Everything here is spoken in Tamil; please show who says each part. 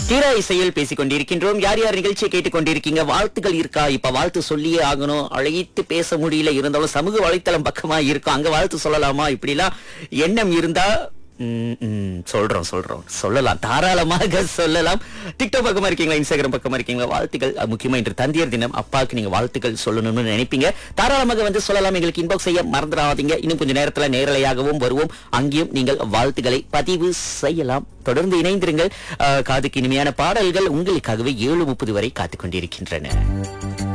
Speaker 1: தீரா இசையில் பேசிக் கொண்டிருக்கின்றோம் யார் யார் நிகழ்ச்சியை கேட்டுக் கொண்டிருக்கீங்க வாழ்த்துக்கள் இருக்கா இப்ப வாழ்த்து சொல்லியே ஆகணும் அழைத்து பேச முடியல இருந்தாலும் சமூக வலைத்தளம் பக்கமா இருக்கும் அங்க வாழ்த்து சொல்லலாமா இப்படிலாம் எண்ணம் இருந்தா ம், ம், சொல்றோம் சொல்றோம் சொல்லலாம் தாராளமாக சொல்லலாம் டிக்டாக் பக்கமா இருக்கீங்களா இன்ஸ்டாகிராம் பக்கமா இருக்கீங்களா வாழ்த்துக்கள் அஹ், முக்கியமா இன்று தந்தையர் தினம் அப்பாவுக்கு நீங்க வாழ்த்துக்கள் சொல்லணும்னு நினைப்பீங்க தாராளமாக வந்து சொல்லலாம் எங்களுக்கு இன்பாக்ஸ் செய்ய மறந்துடாதீங்க இன்னும் கொஞ்சம் நேரத்துல நேரலையாகவும் வருவோம் அங்கேயும் நீங்கள் வாழ்த்துக்களை பதிவு செய்யலாம் தொடர்ந்து இணைந்திருங்கள் அஹ், காதுக்கு இனிமையான பாடல்கள் உங்களுக்காகவே ஏழு முப்பது வரை காத்துக் கொண்டிருக்கின்றன